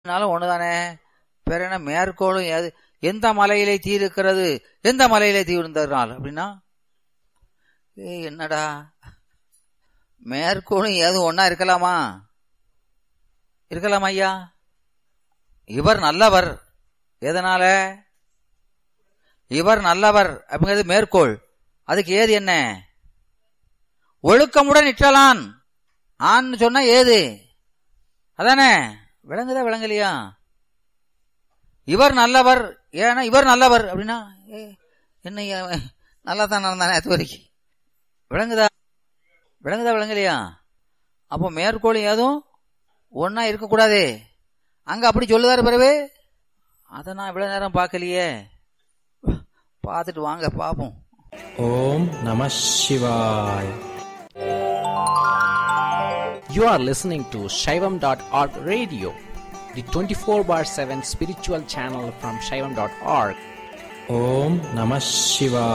நாளும் ஒண்ணுதானே வேற என்ன மேற்கோளும் எது எந்த மலையிலே தீ இருக்கிறது எந்த மலையிலே தீ இருந்ததுனால் அப்படின்னா ஏய் என்னடா மேற்கோளும் ஏதும் ஒன்னா இருக்கலாமா இருக்கலாமா ஐயா இவர் நல்லவர் எதனால இவர் நல்லவர் அப்படிங்கிறது மேற்கோள் அதுக்கு ஏது என்ன ஒழுக்கமுடன் இற்றலான் ஆன்னு சொன்னா ஏது அதானே விளங்குதா விளங்கலையா இவர் நல்லவர் ஏன்னா இவர் நல்லவர் அப்படின்னா ஏ, என்ன இவன் நல்லா தான் நடந்தானே அது வரைக்கும் விளங்குதா விளங்குதா விளங்கலையா அப்போ மேற்கோள் ஏதும் ஒன்னா இருக்கக்கூடாது அங்க அப்படி சொல்லுதாரு பிறகு அதை நான் இவ்வளவு நேரம் பார்க்கலையே பார்த்துட்டு வாங்க பார்ப்போம் ஓம் நம சிவாய் You are listening to Shaivam.org radio, the 24 bar 7 spiritual channel from Shaivam.org. ஓம் நம சிவாய்